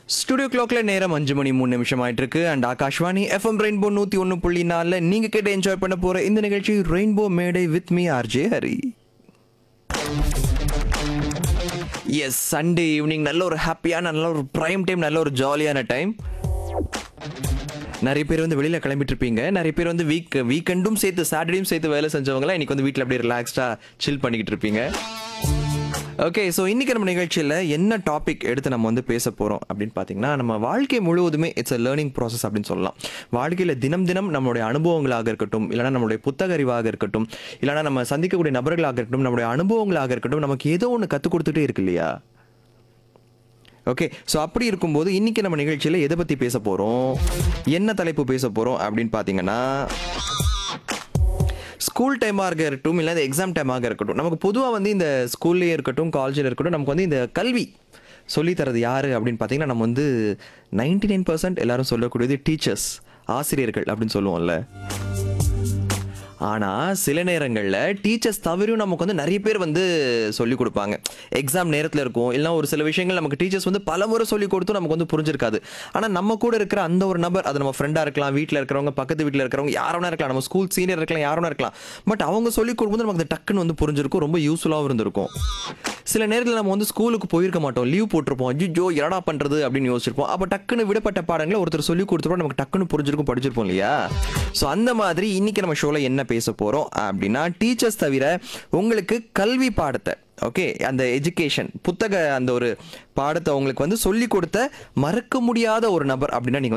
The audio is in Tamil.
ஸ்டுடியோ கிளாக்ல நேரம் அஞ்சு மணி மூணு நிமிஷம் ஆயிட்டு இருக்கு அண்ட் ஆகாஷ்வாணி எஃப்எம் ரெயின்போ நூத்தி ஒன்னு புள்ளி நாலுல நீங்க கேட்டு என்ஜாய் பண்ண போற இந்த நிகழ்ச்சி ரெயின்போ மேடை with me RJ Hari S Sunday evening நல்ல ஒரு ஹாப்பியான நல்ல ஒரு ப்ரைம் டைம் நல்ல ஒரு ஜாலியான டைம் நிறைய பேர் வந்து வெளியில கிளம்பிட்டு இருப்பீங்க நிறைய பேர் வந்து வீக் வீக்கெண்டும் சேர்த்து சாட்டர்டேயும் சேர்த்து வேலை செஞ்சவங்களாம் இன்னைக்கு வந்து வீட்டில் அப்படியே ரிலாக்ஸ்டா சில் பண்ணிக்கிட்டு இருப்பீங்க ஓகே ஸோ இன்னைக்கு நம்ம நிகழ்ச்சியில் என்ன டாபிக் எடுத்து நம்ம வந்து பேச போகிறோம் அப்படின்னு பார்த்தீங்கன்னா நம்ம வாழ்க்கை முழுவதுமே இட்ஸ் அ லேர்னிங் ப்ராசஸ் அப்படின்னு சொல்லலாம் வாழ்க்கையில் தினம் தினம் நம்மளுடைய அனுபவங்களாக இருக்கட்டும் இல்லைனா நம்மளுடைய புத்தக அறிவாக இருக்கட்டும் இல்லைனா நம்ம சந்திக்கக்கூடிய நபர்களாக இருக்கட்டும் நம்மளுடைய அனுபவங்களாக இருக்கட்டும் நமக்கு ஏதோ ஒன்று கற்றுக் கொடுத்துட்டே இருக்கு இல்லையா ஓகே ஸோ அப்படி இருக்கும்போது இன்னைக்கு நம்ம நிகழ்ச்சியில் எதை பற்றி பேச போகிறோம் என்ன தலைப்பு பேச போகிறோம் அப்படின்னு பார்த்தீங்கன்னா ஸ்கூல் டைமாக இருக்கட்டும் இல்லை எக்ஸாம் டைமாக இருக்கட்டும் நமக்கு பொதுவாக வந்து இந்த ஸ்கூல்லேயே இருக்கட்டும் காலேஜில் இருக்கட்டும் நமக்கு வந்து இந்த கல்வி சொல்லித் தரது யார் அப்படின்னு பார்த்தீங்கன்னா நம்ம வந்து நைன்டி நைன் பர்சன்ட் எல்லாரும் சொல்லக்கூடியது டீச்சர்ஸ் ஆசிரியர்கள் அப்படின்னு சொல்லுவோம்ல ஆனால் சில நேரங்களில் டீச்சர்ஸ் தவிர நமக்கு வந்து நிறைய பேர் வந்து சொல்லிக் கொடுப்பாங்க எக்ஸாம் நேரத்தில் இருக்கும் இல்லைனா ஒரு சில விஷயங்கள் நமக்கு டீச்சர்ஸ் வந்து பல முறை சொல்லிக் கொடுத்தும் நமக்கு வந்து புரிஞ்சிருக்காது ஆனால் நம்ம கூட இருக்கிற அந்த ஒரு நபர் அது நம்ம ஃப்ரெண்டாக இருக்கலாம் வீட்டில் இருக்கிறவங்க பக்கத்து வீட்டில் இருக்கிறவங்க யாரோனா இருக்கலாம் நம்ம ஸ்கூல் சீனியர் இருக்கலாம் யாரோனா இருக்கலாம் பட் அவங்க சொல்லிக் கொடுக்கும்போது நமக்கு அது டக்குன்னு வந்து புரிஞ்சிருக்கும் ரொம்ப யூஸ்ஃபுல்லாகவும் இருந்திருக்கும் சில நேரத்தில் நம்ம வந்து ஸ்கூலுக்கு போயிருக்க மாட்டோம் லீவ் போட்டிருப்போம் ஐயோ என்னடா பண்ணுறது அப்படின்னு யோசிச்சிருப்போம் அப்போ டக்குன்னு விடப்பட்ட பாடங்களை ஒருத்தர் சொல்லி கொடுத்துருப்போம் நமக்கு டக்குன்னு புரிஞ்சிருக்கும் படிச்சிருப்போம் இல்லையா ஸோ அந்த மாதிரி இன்னைக்கு நம்ம ஷோவில் என்ன பேச போகிறோம் அப்படின்னா டீச்சர்ஸ் தவிர உங்களுக்கு கல்வி பாடத்தை ஓகே அந்த எஜுகேஷன் புத்தக அந்த ஒரு பாடத்தை உங்களுக்கு வந்து சொல்லி கொடுத்த மறக்க முடியாத ஒரு நபர் அப்படின்னா நீங்கள்